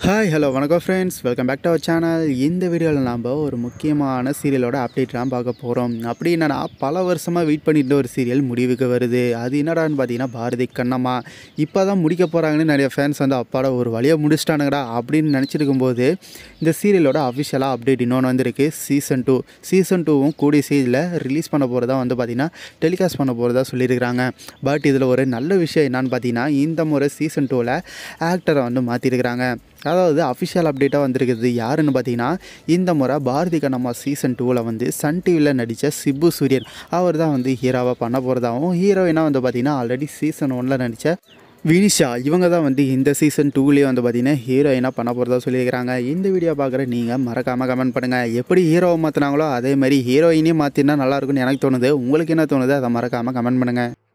hi hello வணக்கம் friends welcome back to our channel இந்த வீடியோவில் நாம் ஒரு முக்கியமான சீரியலோட அப்டேட் தான் பார்க்க போகிறோம் அப்படி என்னன்னா பல வருஷமாக வெயிட் பண்ணிட்டு ஒரு சீரியல் முடிவுக்கு வருது அது என்னடான்னு பார்த்தீங்கன்னா பாரதி கண்ணம்மா இப்போ தான் முடிக்க போகிறாங்கன்னு நிறைய ஃபேன்ஸ் வந்து அப்பாட ஒரு வழியாக முடிச்சிட்டானுங்கடா அப்படின்னு நினச்சிட்டு இருக்கும்போது இந்த சீரியலோட அஃபிஷியலாக அப்டேட் இன்னொன்று வந்திருக்கு சீசன் டூ சீசன் டூவும் கூடிய சீரியலில் ரிலீஸ் பண்ண போகிறதா வந்து பார்த்திங்கன்னா டெலிகாஸ்ட் பண்ண போகிறதா சொல்லியிருக்கிறாங்க பட் இதில் ஒரு நல்ல விஷயம் என்னன்னு பார்த்தீங்கன்னா இந்த முறை சீசன் டூவில் ஆக்டரை வந்து மாற்றிருக்கிறாங்க அதாவது அஃபிஷியல் அப்டேட்டாக வந்திருக்கிறது யாருன்னு பார்த்தீங்கன்னா இந்த முறை பாரதி கண்ணம்மா சீசன் டூவில் வந்து சன் டிவியில் நடித்த சிப்பு சூரியன் அவர் தான் வந்து ஹீரோவாக பண்ண போகிறதாகவும் ஹீரோயினாக வந்து பார்த்திங்கன்னா ஆல்ரெடி சீசன் ஒனில் நடித்த வினிஷா இவங்க தான் வந்து இந்த சீசன் டூலேயே வந்து பார்த்திங்கன்னா ஹீரோயினாக பண்ண போகிறதா சொல்லியிருக்கிறாங்க இந்த வீடியோ பார்க்குற நீங்கள் மறக்காமல் கமெண்ட் பண்ணுங்கள் எப்படி ஹீரோவை மாற்றினாங்களோ அதே மாதிரி ஹீரோயினையும் மாற்றினா நல்லாயிருக்கும்னு எனக்கு தோணுது உங்களுக்கு என்ன தோணுது அதை மறக்காமல் கமெண்ட் பண்ணுங்கள்